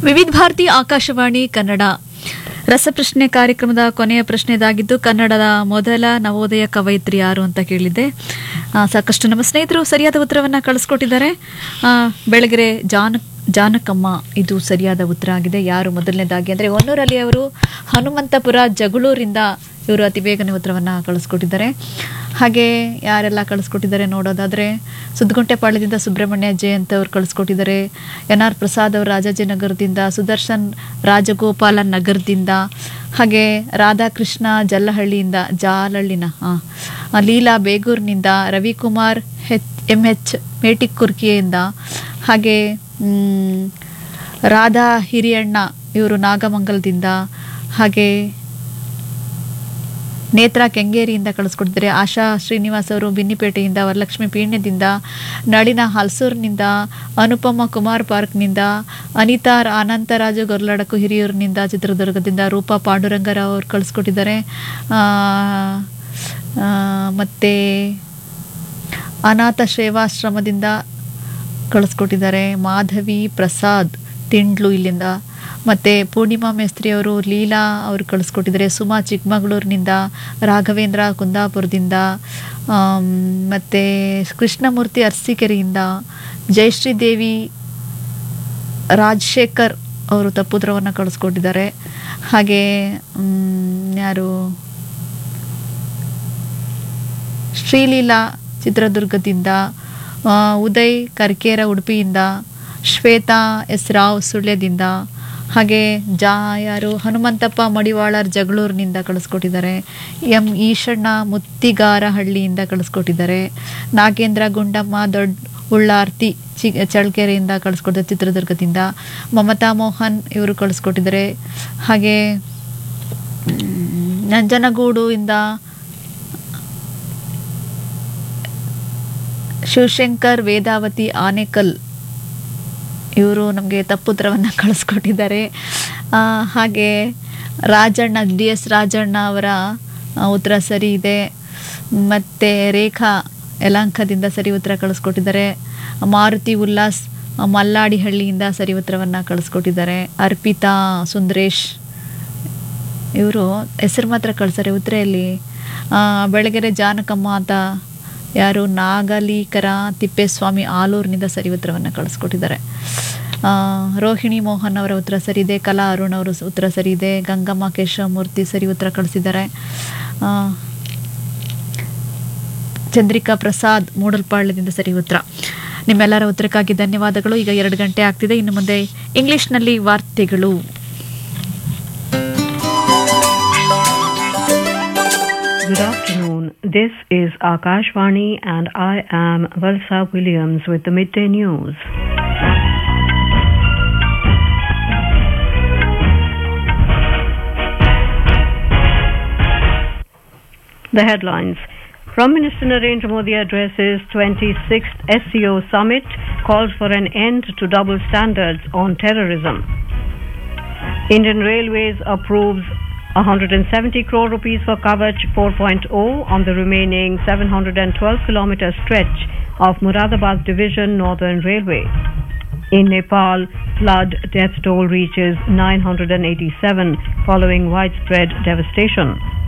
ವಿವಿಧ ಭಾರತಿ ಆಕಾಶವಾಣಿ ಕನ್ನಡ ರಸಪ್ರಶ್ನೆ ಕಾರ್ಯಕ್ರಮದ ಕೊನೆಯ ಪ್ರಶ್ನೆ ಇದಾಗಿದ್ದು ಕನ್ನಡದ ಮೊದಲ ನವೋದಯ ಕವಯಿತ್ರಿ ಯಾರು ಅಂತ ಕೇಳಿದ್ದೆ ಆ, ಸಾಕಷ್ಟು ನಮ್ಮ ಸ್ನೇಹಿತರು ಸರಿಯಾದ ಉತ್ತರವನ್ನು ಕಳಿಸ್ಕೊಟ್ಟಿದ್ದಾರೆ ಆ, ಬೆಳಗೆರೆ ಜಾನ ಜಾನಕಮ್ಮ ಇದು ಸರಿಯಾದ ಉತ್ತರ ಆಗಿದೆ ಯಾರು ಮೊದಲನೇದಾಗಿ ಅಂದರೆ ಹೊನ್ನೂರಲ್ಲಿ ಅವರು ಹನುಮಂತಪುರ ಜಗಳೂರಿಂದ ಇವರು ಅತಿ ಬೇಗನೆ ಉತ್ತರವನ್ನು ಕಳಿಸ್ಕೊಟ್ಟಿದ್ದಾರೆ ಹಾಗೆ ಯಾರೆಲ್ಲ ಕಳಿಸ್ಕೊಟ್ಟಿದ್ದಾರೆ ನೋಡೋದಾದರೆ ಸುದ್ಗುಂಟೆಪಾಳ್ಯದಿಂದ ಸುಬ್ರಹ್ಮಣ್ಯ ಜಯಂತ್ ಅವರು ಕಳಿಸ್ಕೊಟ್ಟಿದ್ದಾರೆ ಎನ್ ಆರ್ ಪ್ರಸಾದ್ ಅವರು ರಾಜಾಜಿನಗರದಿಂದ ಸುದರ್ಶನ್ ರಾಜಗೋಪಾಲ ನಗರದಿಂದ ಹಾಗೆ ರಾಧಾಕೃಷ್ಣ ಜಲ್ಲಹಳ್ಳಿಯಿಂದ ಜಾಲಹಳ್ಳಿನ ಹಾಂ ಲೀಲಾ ಬೇಗೂರಿನಿಂದ ರವಿಕುಮಾರ್ ಹೆಚ್ ಎಮ್ ಎಚ್ ಮೇಟಿಕುರ್ಕಿಯಿಂದ ಹಾಗೆ ಮ್, ರಾಧಾ ಹಿರಿಯಣ್ಣ ಇವರು ನಾಗಮಂಗಲದಿಂದ ಹಾಗೆ ನೇತ್ರಾ ಕೆಂಗೇರಿಯಿಂದ ಕಳಿಸ್ಕೊಡ್ತಾರೆ ಆಶಾ ಶ್ರೀನಿವಾಸ್ ಅವರು ಬಿನ್ನಿಪೇಟೆಯಿಂದ ವರಲಕ್ಷ್ಮಿ ಪೀಣ್ಯದಿಂದ ನಳಿನ ಹಲ್ಸೂರ್ನಿಂದ ಅನುಪಮ ಕುಮಾರ್ ಪಾರ್ಕ್ನಿಂದ ಅನಿತಾ ರ- ಅನಂತರಾಜು ಗೊರ್ಲಾಡಕು ಹಿರಿಯೂರಿನಿಂದ ಚಿತ್ರದುರ್ಗದಿಂದ ರೂಪಾ ಪಾಂಡುರಂಗರಾವ್ ಅವರು ಕಳಿಸ್ಕೊಟ್ಟಿದ್ದಾರೆ ಆ, ಆ, ಮತ್ತೆ ಅನಾಥ ಸೇವಾಶ್ರಮದಿಂದ ಕಳಿಸ್ಕೊಟ್ಟಿದ್ದಾರೆ ಮಾಧವಿ ಪ್ರಸಾದ್ ತಿಂಡ್ಲು ಇಲ್ಲಿಂದ ಮತ್ತು ಪೂರ್ಣಿಮಾ ಮೇಸ್ತ್ರಿ ಅವರು ಲೀಲಾ ಅವರು ಕಳಿಸ್ಕೊಟ್ಟಿದ್ದಾರೆ ಸುಮಾ ಚಿಕ್ಕಮಗಳೂರಿನಿಂದ ರಾಘವೇಂದ್ರ ಕುಂದಾಪುರದಿಂದ ಆಮ್, ಮತ್ತು ಕೃಷ್ಣಮೂರ್ತಿ ಅರಸೀಕೆರೆಯಿಂದ ಜಯಶ್ರೀ ದೇವಿ ರಾಜಶೇಖರ್ ಅವರು ತಪ್ಪುತ್ರವನ್ನು ಕಳಿಸ್ಕೊಟ್ಟಿದ್ದಾರೆ ಹಾಗೆ ಮ್, ಯಾರು ಶ್ರೀಲೀಲಾ ಚಿತ್ರದುರ್ಗದಿಂದ ಆ, ಉದಯ್ ಕರ್ಕೇರ ಉಡುಪಿಯಿಂದ ಶ್ವೇತಾ ಎಸ್ ರಾವ್ ಸುಳ್ಯದಿಂದ ಹಾಗೆ ಜಾ ಯಾರು ಹನುಮಂತಪ್ಪ ಮಡಿವಾಳರ್ ಜಗಳೂರಿನಿಂದ ಕಳಿಸ್ಕೊಟ್ಟಿದ್ದಾರೆ ಎಂ ಈಶಣ್ಣ ಮುತ್ತಿಗಾರಹಳ್ಳಿಯಿಂದ ಕಳಿಸ್ಕೊಟ್ಟಿದ್ದಾರೆ ನಾಗೇಂದ್ರ ಗುಂಡಮ್ಮ ದೊಡ್ಡ ಉಳ್ಳಾರ್ತಿ ಚಿ ಚಳ್ಳಕೆರೆಯಿಂದ ಕಳಿಸ್ಕೊಟ್ಟಿದ್ದಾರೆ ಚಿತ್ರದುರ್ಗದಿಂದ ಮಮತಾ ಮೋಹನ್ ಇವರು ಕಳಿಸ್ಕೊಟ್ಟಿದ್ದಾರೆ ಹಾಗೆ ಮ್, ನಂಜನಗೂಡು ಇಂದ ಶಿವಶಂಕರ್ ವೇದಾವತಿ ಆನೇಕಲ್ ಇವರು ನಮಗೆ ತಪ್ಪುತ್ರವನ್ನು ಕಳಿಸ್ಕೊಟ್ಟಿದ್ದಾರೆ ಆ, ಹಾಗೆ ರಾಜಣ್ಣ ಡಿ ಎಸ್ ರಾಜಣ್ಣ ಅವರ ಆ, ಉತ್ತರ ಸರಿ ಇದೆ ಮತ್ತು ರೇಖಾ ಯಲಾಂಕದಿಂದ ಸರಿ ಉತ್ತರ ಕಳಿಸ್ಕೊಟ್ಟಿದ್ದಾರೆ ಮಾರುತಿ ಉಲ್ಲಾಸ್ ಮಲ್ಲಾಡಿಹಳ್ಳಿಯಿಂದ ಸರಿ ಉತ್ತರವನ್ನು ಕಳಿಸ್ಕೊಟ್ಟಿದ್ದಾರೆ ಅರ್ಪಿತಾ ಸುಂದರೇಶ್ ಇವರು ಹೆಸರು ಮಾತ್ರ ಕಳ್ಸಾರೆ ಉತ್ತರ ಎಲ್ಲಿ ಆ, ಬೆಳಗೆರೆ ಜಾನಕಮ್ಮ ಅಂತ ಯಾರು ನಾಗಲೀಕರ ತಿಪ್ಪೇಸ್ವಾಮಿ ಆಲೂರಿನಿಂದ ಸರಿ ಉತ್ತರವನ್ನು ಕಳಿಸ್ಕೊಟ್ಟಿದ್ದಾರೆ ಆ, ರೋಹಿಣಿ ಮೋಹನ್ ಅವರ ಉತ್ತರ ಸರಿ ಇದೆ ಕಲಾ ಅರುಣ್ ಅವರು ಉತ್ತರ ಸರಿ ಇದೆ ಗಂಗಮ್ಮ ಕೇಶವಮೂರ್ತಿ ಸರಿ ಉತ್ತರ ಕಳಿಸಿದ್ದಾರೆ ಆ, ಚಂದ್ರಿಕಾ ಪ್ರಸಾದ್ ಮೂಡಲ್ಪಾಳ್ಯದಿಂದ ಸರಿ ಉತ್ತರ ನಿಮ್ಮೆಲ್ಲರ ಉತ್ತರಕ್ಕಾಗಿ ಧನ್ಯವಾದಗಳು ಈಗ ಎರಡು ಗಂಟೆ ಆಗ್ತಿದೆ ಇನ್ನು ಮುಂದೆ ಇಂಗ್ಲಿಷ್ನಲ್ಲಿ ವಾರ್ತೆಗಳು Good afternoon. This is Akashvani and I am Valsa Williams with the midday news. The headlines. Prime Minister Narendra Modi addresses 26th SCO summit calls for an end to double standards on terrorism. Indian Railways approves 170 crore rupees for Kavach 4.0 on the remaining 712 kilometer stretch of Muradabad Division Northern Railway. In Nepal, flood death toll reaches 987 following widespread devastation.